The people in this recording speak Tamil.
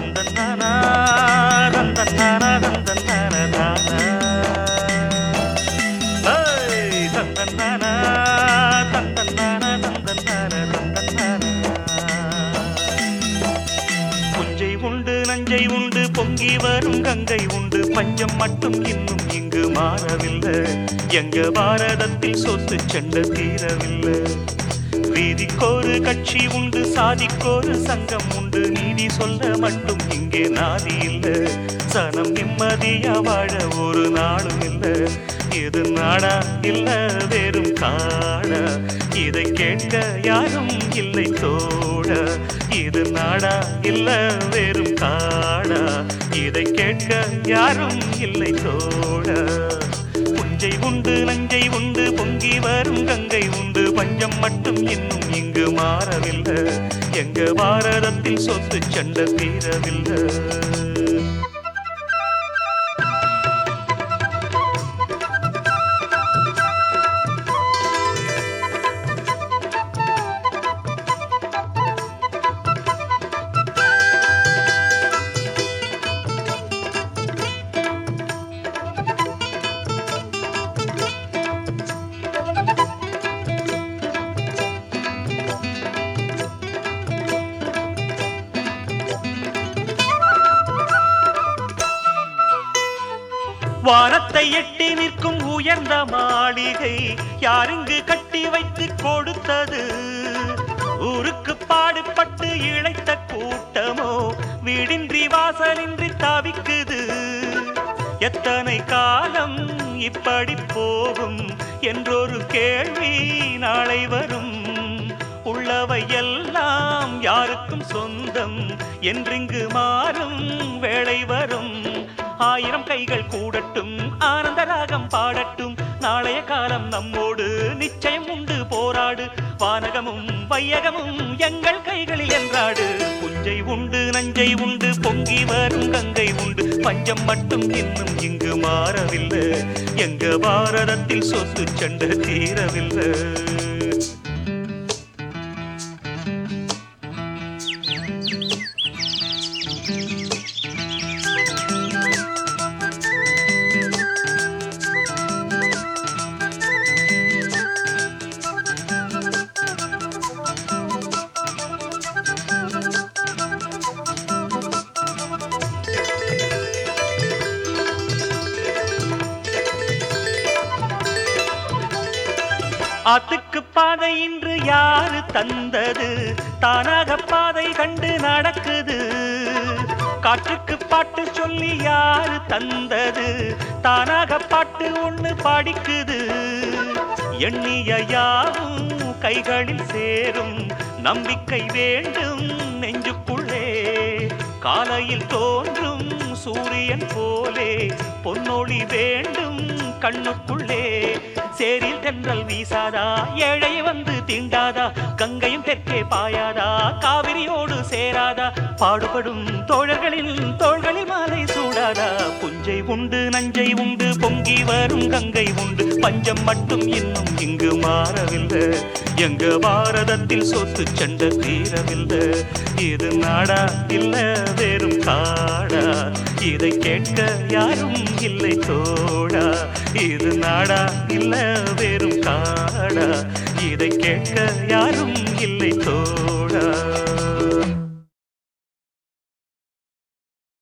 தந்தன்னானா தந்தன்னானா தந்தன்னானா தானா ஏய், தந்தன்னானா தந்தன்னானா தந்தன்னானா தந்தன்னானா புஞ்சை உண்டு நஞ்சை உண்டு பொங்கி வரும் கங்கை உண்டு பஞ்சம் மட்டும் இன்னும் இங்கு மாறவில்லை எங்க பாரதத்தில் சொத்து சண்டை தீரவில்லை வீதிக்கோரு கட்சி உண்டு சாதிக்கோரு சங்கம் உண்டு நீதி சொல்ல மட்டும் இங்கே நாதி இல்லை சனம் நிம்மதியா வாழ ஒரு நாளும் இல்லை இது நாடா இல்ல வெறும் காடா இதை கேட்க யாரும் இல்லை தோட இது நாடா இல்ல வெறும் காடா இதை கேட்க யாரும் இல்லை தோட புஞ்சை உண்டு நஞ்சை உண்டு பொங்கி வரும் கங்கை உண்டு பஞ்சம் மட்டும் இன்னும் இங்கு மாறவில்லை எங்க பாரதத்தில் சொத்து சண்டை தீரவில்லை வானத்தை எட்டி நிற்கும் உயர்ந்த மாளிகை யாருங்கு கட்டி வைத்து கொடுத்தது ஊருக்கு பாடுபட்டு இழைத்த கூட்டமோ வீடின்றி வாசலின்றி தவிக்குது எத்தனை காலம் இப்படி போகும் என்றொரு கேள்வி நாளை வரும் உள்ளவை எல்லாம் யாருக்கும் சொந்தம் என்றிங்கு மாறும் வேளை வரும் ஆயிரம் கைகள் கூடட்டும் ஆனந்த ராகம் பாடட்டும் நாளைய காலம் நம்மோடு நிச்சயம் உண்டு போராடு வானகமும் வையகமும் எங்கள் கைகளில் என்றாடு புஞ்சை உண்டு நஞ்சை உண்டு பொங்கி வரும் கங்கை உண்டு பஞ்சம் மட்டும் இன்னும் இங்கு மாறவில்லை எங்க பாரதத்தில் சொத்து சண்டை தீரவில்லை ஆத்துக்கு பாதை இன்று யாரு தந்தது தானாக பாதை கண்டு நடக்குது காற்றுக்கு பாட்டு சொல்லி யாரு தந்தது தானாக பாட்டு ஒண்ணு படிக்குது எண்ணிய யாவும் கைகளில் சேரும் நம்பிக்கை வேண்டும் நெஞ்சுக்குள்ளே காலையில் தோன்றும் சூரியன் போலே பொன்னொளி வேண்டும் கண்ணுக்குள்ளே சேரில் தென்றல் வீசாதா ஏழை வந்து தீண்டாதா கங்கையும் தெற்கே பாயாதா காவிரியோடு சேராதா பாடுபடும் தோழர்களின் தோள்களில் மாலை சூடாதா புஞ்சை உண்டு நஞ்சை உண்டு பொங்கி வரும் கங்கை உண்டு பஞ்சம் மட்டும் இன்னும் இங்கு மாறவில்லை எங்க பாரதத்தில் சொத்து சண்டை தீரவில்லை இது நாடா இல்ல வெறும் காடா இதை கேட்க யாரும் இல்லை தோடா இது நாடா இல்ல வெறும் காடா இதை கேட்க யாரும் இல்லை தோடா